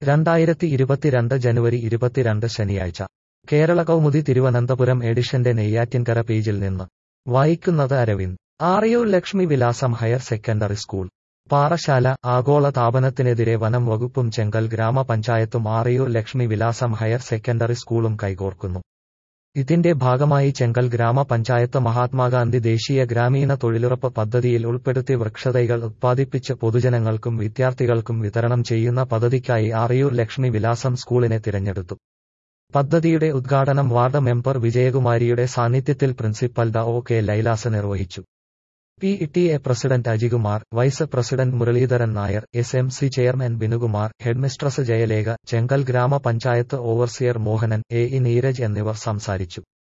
രണ്ടായിരത്തി ഇരുപത്തിരണ്ട് ജനുവരി ഇരുപത്തിരണ്ട് ശനിയാഴ്ച കേരള കൗമുദി തിരുവനന്തപുരം എഡിഷന്റെ നെയ്യാറ്റിൻകര പേജിൽ നിന്ന് വായിക്കുന്നത് അരവിന്ദ് ആറിയൂർ ലക്ഷ്മി വിലാസം ഹയർ സെക്കൻഡറി സ്കൂൾ പാറശാല ആഗോള താപനത്തിനെതിരെ വനം വകുപ്പും ചെങ്കൽ ഗ്രാമപഞ്ചായത്തും ആറിയൂർ ലക്ഷ്മി വിലാസം ഹയർ സെക്കൻഡറി സ്കൂളും കൈകോർക്കുന്നു ഇതിന്റെ ഭാഗമായി ചെങ്കൽ ഗ്രാമപഞ്ചായത്ത് മഹാത്മാഗാന്ധി ദേശീയ ഗ്രാമീണ തൊഴിലുറപ്പ് പദ്ധതിയിൽ ഉൾപ്പെടുത്തി വൃക്ഷതൈകൾ ഉത്പാദിപ്പിച്ച് പൊതുജനങ്ങൾക്കും വിദ്യാർത്ഥികൾക്കും വിതരണം ചെയ്യുന്ന പദ്ധതിക്കായി ആറിയൂർ ലക്ഷ്മി വിലാസം സ്കൂളിനെ തിരഞ്ഞെടുത്തു പദ്ധതിയുടെ ഉദ്ഘാടനം വാർഡ് മെമ്പർ വിജയകുമാരിയുടെ സാന്നിധ്യത്തിൽ പ്രിൻസിപ്പൽ ഡ ഒ കെ ലൈലാസ് നിർവഹിച്ചു P T A president Ajikumar vice president Muraleedharan Nair S M C chairman Binukumar headmistress Jayalekha Chenkal ഗ്രാമപഞ്ചായത്ത് overseer Mohanan A E Neeraj എന്നിവർ സംസാരിച്ചു